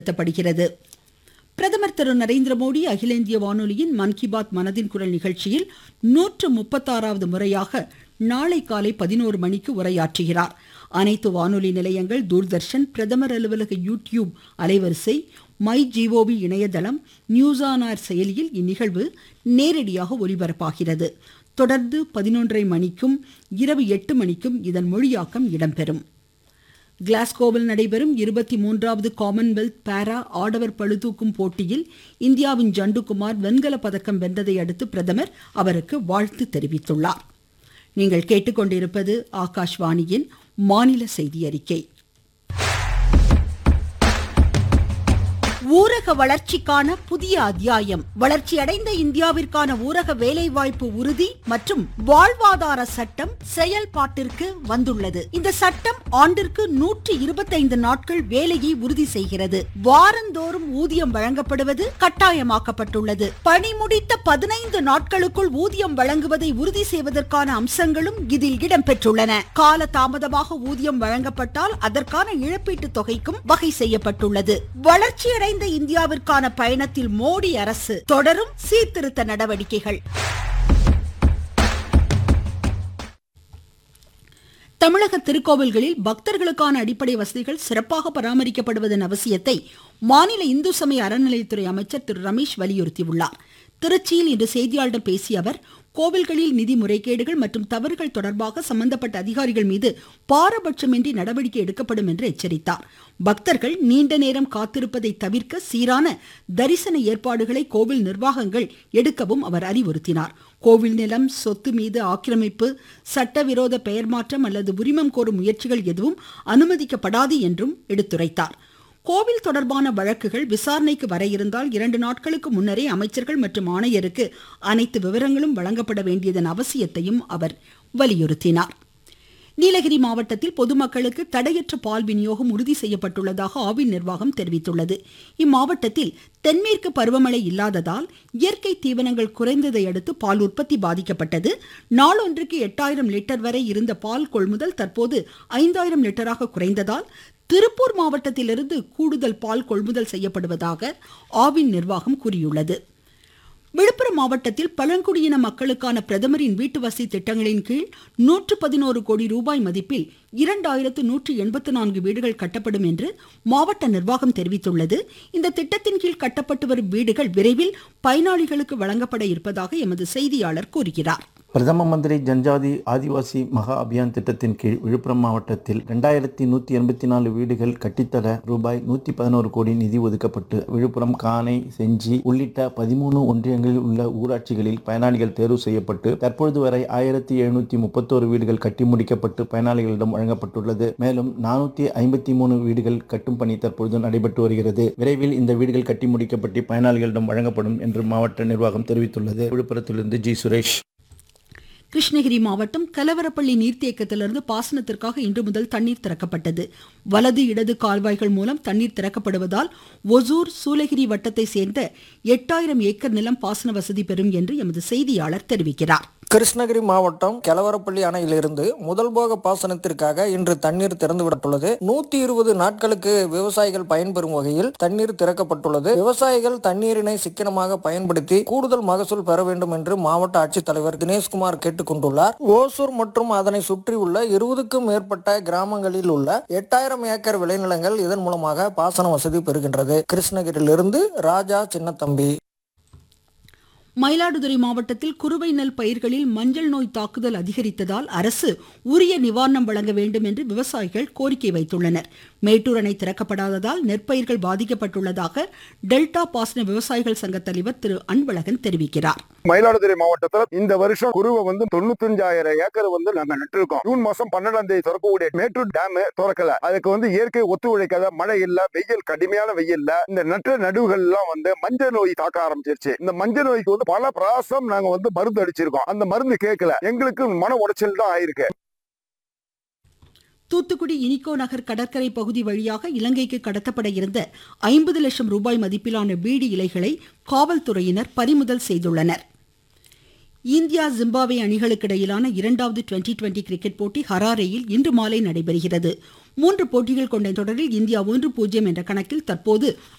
நடத்தப்படுகிறது பிரதமர் திரு நரேந்திர மோடி அகில இந்திய வானொலியின் மன் கி பாத் மனதின் குரல் நிகழ்ச்சியில் நூற்று முப்பத்தாறாவது முறையாக நாளை காலை பதினோரு மணிக்கு உரையாற்றுகிறார் அனைத்து வானொலி நிலையங்கள் தூர்தர்ஷன் பிரதமர் அலுவலக யூடியூப் அலைவரிசை மை ஜிஓவி இணையதளம் நியூஸ் ஆன் ஏர் செயலியில் இந்நிகழ்வு நேரடியாக ஒலிபரப்பாகிறது தொடர்ந்து பதினொன்றரை மணிக்கும் இரவு எட்டு மணிக்கும் இதன் மொழியாக்கம் இடம்பெறும் கிளாஸ்கோவில் நடைபெறும் இருபத்தி மூன்றாவது காமன்வெல்த் பாரா ஆடவர் பளுதூக்கும் போட்டியில் இந்தியாவின் ஜண்டுகுமார் வெண்கல பதக்கம் வென்றதை அடுத்து பிரதமர் அவருக்கு வாழ்த்து தெரிவித்துள்ளார் நீங்கள் கேட்டுக்கொண்டிருப்பது ஆகாஷ்வாணியின் மாநில செய்தி அறிக்கை ஊரக வளர்ச்சிக்கான புதிய அத்தியாயம் வளர்ச்சியடைந்த இந்தியாவிற்கான ஊரக வேலைவாய்ப்பு உறுதி மற்றும் வாழ்வாதார சட்டம் செயல்பாட்டிற்கு வந்துள்ளது இந்த சட்டம் ஆண்டிற்கு நூற்றி இருபத்தைந்து நாட்கள் வேலையை உறுதி செய்கிறது வாரந்தோறும் ஊதியம் வழங்கப்படுவது கட்டாயமாக்கப்பட்டுள்ளது பணி முடித்த பதினைந்து நாட்களுக்குள் ஊதியம் வழங்குவதை உறுதி செய்வதற்கான அம்சங்களும் இதில் இடம்பெற்றுள்ளன கால தாமதமாக ஊதியம் வழங்கப்பட்டால் அதற்கான இழப்பீட்டு தொகைக்கும் வகை செய்யப்பட்டுள்ளது வளர்ச்சியடைந்த வளர்ந்த இந்தியாவிற்கான பயணத்தில் மோடி அரசு தொடரும் சீர்திருத்த நடவடிக்கைகள் தமிழக திருக்கோவில்களில் பக்தர்களுக்கான அடிப்படை வசதிகள் சிறப்பாக பராமரிக்கப்படுவதன் அவசியத்தை மாநில இந்து சமய அறநிலையத்துறை அமைச்சர் திரு ரமேஷ் வலியுறுத்தியுள்ளார் திருச்சியில் இன்று செய்தியாளர்களிடம் பேசிய அவர் கோவில்களில் நிதி முறைகேடுகள் மற்றும் தவறுகள் தொடர்பாக சம்பந்தப்பட்ட அதிகாரிகள் மீது பாரபட்சமின்றி நடவடிக்கை எடுக்கப்படும் என்று எச்சரித்தார் பக்தர்கள் நீண்ட நேரம் காத்திருப்பதை தவிர்க்க சீரான தரிசன ஏற்பாடுகளை கோவில் நிர்வாகங்கள் எடுக்கவும் அவர் அறிவுறுத்தினார் கோவில் நிலம் சொத்து மீது ஆக்கிரமிப்பு சட்டவிரோத பெயர் மாற்றம் அல்லது உரிமம் கோரும் முயற்சிகள் எதுவும் அனுமதிக்கப்படாது என்றும் எடுத்துரைத்தார் கோவில் தொடர்பான வழக்குகள் விசாரணைக்கு வர இருந்தால் இரண்டு நாட்களுக்கு முன்னரே அமைச்சர்கள் மற்றும் ஆணையருக்கு அனைத்து விவரங்களும் வழங்கப்பட வேண்டியதன் அவசியத்தையும் அவர் வலியுறுத்தினார் நீலகிரி மாவட்டத்தில் பொதுமக்களுக்கு தடையற்ற பால் விநியோகம் உறுதி செய்யப்பட்டுள்ளதாக ஆவின் நிர்வாகம் தெரிவித்துள்ளது இம்மாவட்டத்தில் தென்மேற்கு பருவமழை இல்லாததால் இயற்கை தீவனங்கள் குறைந்ததை அடுத்து பால் உற்பத்தி பாதிக்கப்பட்டது நாளொன்றுக்கு எட்டாயிரம் லிட்டர் வரை இருந்த பால் கொள்முதல் தற்போது ஐந்தாயிரம் லிட்டராக குறைந்ததால் திருப்பூர் மாவட்டத்திலிருந்து கூடுதல் பால் கொள்முதல் செய்யப்படுவதாக ஆவின் நிர்வாகம் கூறியுள்ளது விழுப்புரம் மாவட்டத்தில் பழங்குடியின மக்களுக்கான பிரதமரின் வீட்டு வசதி திட்டங்களின் கீழ் நூற்று பதினோரு கோடி ரூபாய் மதிப்பில் இரண்டாயிரத்து நூற்று எண்பத்து நான்கு வீடுகள் கட்டப்படும் என்று மாவட்ட நிர்வாகம் தெரிவித்துள்ளது இந்த திட்டத்தின் கீழ் கட்டப்பட்டு வரும் வீடுகள் விரைவில் பயனாளிகளுக்கு வழங்கப்பட இருப்பதாக எமது செய்தியாளர் கூறுகிறார் பிரதம மந்திரி ஜன்ஜாதி ஆதிவாசி மகா அபியான் திட்டத்தின் கீழ் விழுப்புரம் மாவட்டத்தில் இரண்டாயிரத்தி நூத்தி எண்பத்தி நாலு வீடுகள் கட்டித்தர ரூபாய் நூத்தி பதினோரு கோடி நிதி ஒதுக்கப்பட்டு விழுப்புரம் கானை செஞ்சி உள்ளிட்ட பதிமூணு ஒன்றியங்களில் உள்ள ஊராட்சிகளில் பயனாளிகள் தேர்வு செய்யப்பட்டு தற்பொழுது வரை ஆயிரத்தி எழுநூத்தி முப்பத்தோரு வீடுகள் கட்டி முடிக்கப்பட்டு பயனாளிகளிடம் வழங்கப்பட்டுள்ளது மேலும் நானூத்தி ஐம்பத்தி மூணு வீடுகள் கட்டும் பணி தற்பொழுது நடைபெற்று வருகிறது விரைவில் இந்த வீடுகள் கட்டி முடிக்கப்பட்டு பயனாளிகளிடம் வழங்கப்படும் என்று மாவட்ட நிர்வாகம் தெரிவித்துள்ளது விழுப்புரத்திலிருந்து ஜி சுரேஷ் கிருஷ்ணகிரி மாவட்டம் கலவரப்பள்ளி நீர்த்தேக்கத்திலிருந்து பாசனத்திற்காக இன்று முதல் தண்ணீர் திறக்கப்பட்டது வலது இடது கால்வாய்கள் மூலம் தண்ணீர் திறக்கப்படுவதால் ஒசூர் சூலகிரி வட்டத்தை சேர்ந்த எட்டாயிரம் ஏக்கர் நிலம் பாசன வசதி பெறும் என்று எமது செய்தியாளர் தெரிவிக்கிறார் கிருஷ்ணகிரி மாவட்டம் கெலவரப்பள்ளி அணையிலிருந்து முதல் போக பாசனத்திற்காக இன்று தண்ணீர் திறந்துவிடப்பட்டுள்ளது நூத்தி இருபது நாட்களுக்கு விவசாயிகள் பயன்பெறும் வகையில் தண்ணீர் திறக்கப்பட்டுள்ளது விவசாயிகள் தண்ணீரினை சிக்கனமாக பயன்படுத்தி கூடுதல் மகசூல் பெற வேண்டும் என்று மாவட்ட ஆட்சித்தலைவர் தினேஷ்குமார் கேட்டுக்கொண்டுள்ளார் ஓசூர் மற்றும் அதனை சுற்றியுள்ள இருபதுக்கும் மேற்பட்ட கிராமங்களில் உள்ள எட்டாயிரம் ஏக்கர் விளைநிலங்கள் இதன் மூலமாக பாசன வசதி பெறுகின்றது கிருஷ்ணகிரியிலிருந்து ராஜா சின்னத்தம்பி மயிலாடுதுறை மாவட்டத்தில் குறுவை நெல் பயிர்களில் மஞ்சள் நோய் தாக்குதல் அதிகரித்ததால் அரசு உரிய நிவாரணம் வழங்க வேண்டும் என்று விவசாயிகள் கோரிக்கை வைத்துள்ளனர் மேட்டூர் அணை திறக்கப்படாததால் நெற்பயிர்கள் பாதிக்கப்பட்டுள்ளதாக டெல்டா பாசன விவசாயிகள் சங்க தலைவர் திரு அன்பழகன் தெரிவிக்கிறார் மயிலாடுதுறை மாவட்டத்துல இந்த வருஷம் குருவை வந்து தொண்ணூத்தஞ்சாயிரம் ஏக்கர் வந்து நாங்க நட்டிருக்கோம் ஜூன் மாசம் பன்னெண்டாம் தேதி திறக்கக்கூடிய மேட்டூர் டேம் திறக்கல அதுக்கு வந்து இயற்கை ஒத்துழைக்காத மழை இல்ல வெயில் கடுமையான வெயில்ல இந்த நட்ட நடுவுகள் எல்லாம் வந்து மஞ்சள் நோய் தாக்க ஆரம்பிச்சிருச்சு இந்த மஞ்சள் நோய்க்கு வந்து பல பிராசம் நாங்க வந்து மருந்து அடிச்சிருக்கோம் அந்த மருந்து கேட்கல எங்களுக்கு மன உடைச்சல் தான் ஆயிருக்கு தூத்துக்குடி இனிகோ நகர் கடற்கரை பகுதி வழியாக இலங்கைக்கு கடத்தப்பட இருந்த ஐம்பது லட்சம் ரூபாய் மதிப்பிலான பீடி இலைகளை காவல்துறையினர் பறிமுதல் செய்துள்ளனர் இந்தியா ஜிம்பாப்வே அணிகளுக்கு இடையிலான இரண்டாவது டுவெண்டி டுவெண்டி கிரிக்கெட் போட்டி ஹராரேயில் இன்று மாலை நடைபெறுகிறது மூன்று போட்டிகள் கொண்ட தொடரில் இந்தியா ஒன்று பூஜ்ஜியம் என்ற கணக்கில் தற்போது